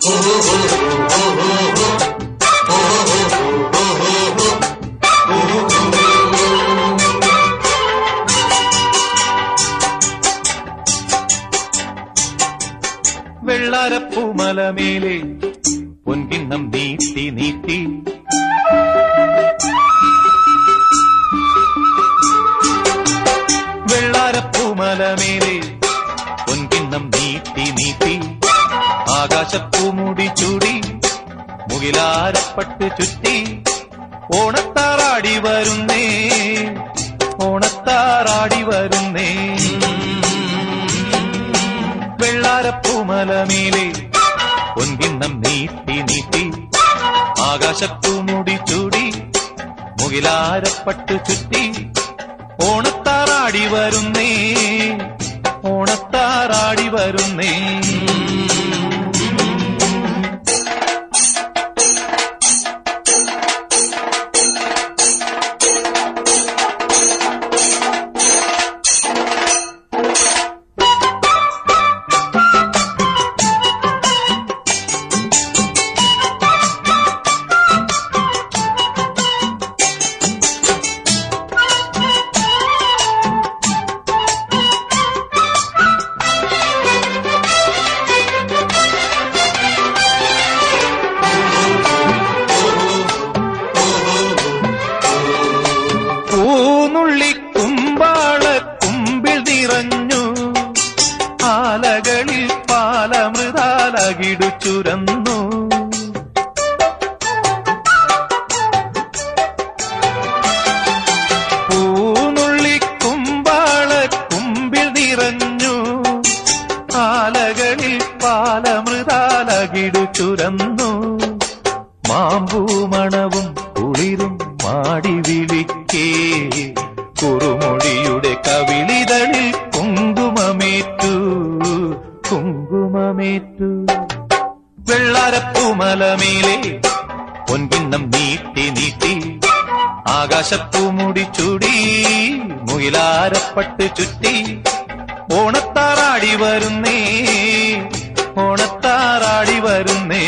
വെള്ളാരപ്പൂമലമേലെ പൊൻകിണ്ണം നീട്ടി നീട്ടി വെള്ളാരപ്പൂമലമേലെ പൊൻകിണ്ണം നീട്ടി നീട്ടി ആകാശപ്പൂമുടി ചൂടി മുകിലാരപ്പട്ട് ചുറ്റി ഓണത്താറാടി വരുന്നേ ഓണത്താറാടി വരുന്നേ വെള്ളാരപ്പൂമലമേലെ പൊൻകിണ്ണം നീട്ടി നീട്ടി ആകാശപ്പൂമുടി ചൂടി മുകിലാരപ്പട്ട് ചുറ്റി ഓണത്താറാടി വരുന്നേ ഓണത്താറാടി വരുന്നേ പൂനുള്ളി കുമ്പാള കുമ്പിൽ നിറഞ്ഞു ആലകളിൽ പാലമൃതാലകിടു ചുരന്നു പൂനുള്ളി കുമ്പാള കുമ്പിൽ നിറഞ്ഞു ആലകളിൽ പാലമൃതാലകിടു ചുരന്നു മാമ്പൂമണവും കുളിരും മാടി വിളിക്കേ കുറുമൊഴിയുടെ കവിളിതളിൽ കുങ്കുമമേറ്റു കുങ്കുമമേറ്റു വെള്ളാരപ്പൂമലമേലെ പൊൻകിണ്ണം നീട്ടി നീട്ടി ആകാശപ്പൂമുടി ചൂടി മുയിലാരപ്പട്ട് ചുറ്റി ഓണത്താറാടി വരുന്നേ ഓണത്താറാടി വരുന്നേ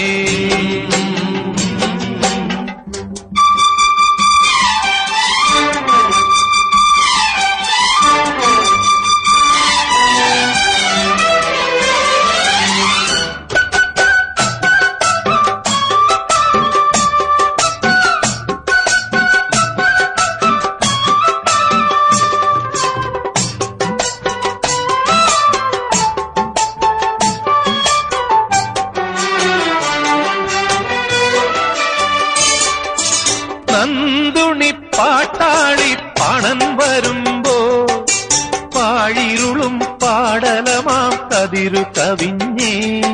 നന്ദുണി പാട്ടാളി പണം വരുമ്പോ പാഴിരുളും പാടലമാം കതിരു കവിഞ്ഞേ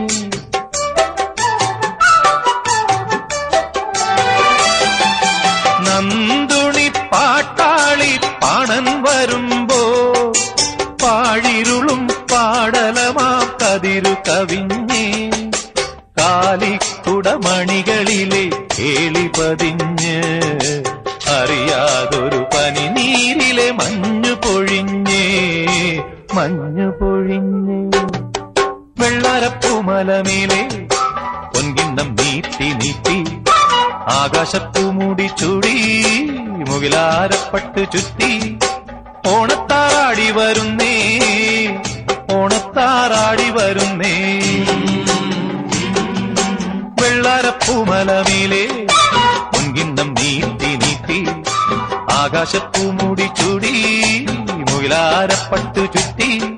നന്ദുണി പാട്ടാളി പണം വരുമ്പോ പാഴിരുളും പാടലമാം കതിരു കവിഞ്ഞേ കാലിക്കുടമണികളിലെ കേളി പതിഞ്ഞ് അറിയാതൊരു പനിനീരിലെ മഞ്ഞു പൊഴിഞ്ഞേ മഞ്ഞു പൊഴിഞ്ഞേ വെള്ളാരപ്പൂമലമേലെ പൊൻകിണ്ണം നീട്ടി നീട്ടി ആകാശപ്പൂമുടി ചൂടി മുകിലാരപ്പട്ട് ചുറ്റി ഓണത്താറാടി വരുന്നേ ഓണത്താറാടി വരുന്നേ വെള്ളാരപ്പൂമലമേലെ പൊൻകിണ്ണം നീട്ടി നീട്ടി ആകാശപ്പൂമുടി ചൂടി മുയിലാരപ്പട്ടു ചുറ്റി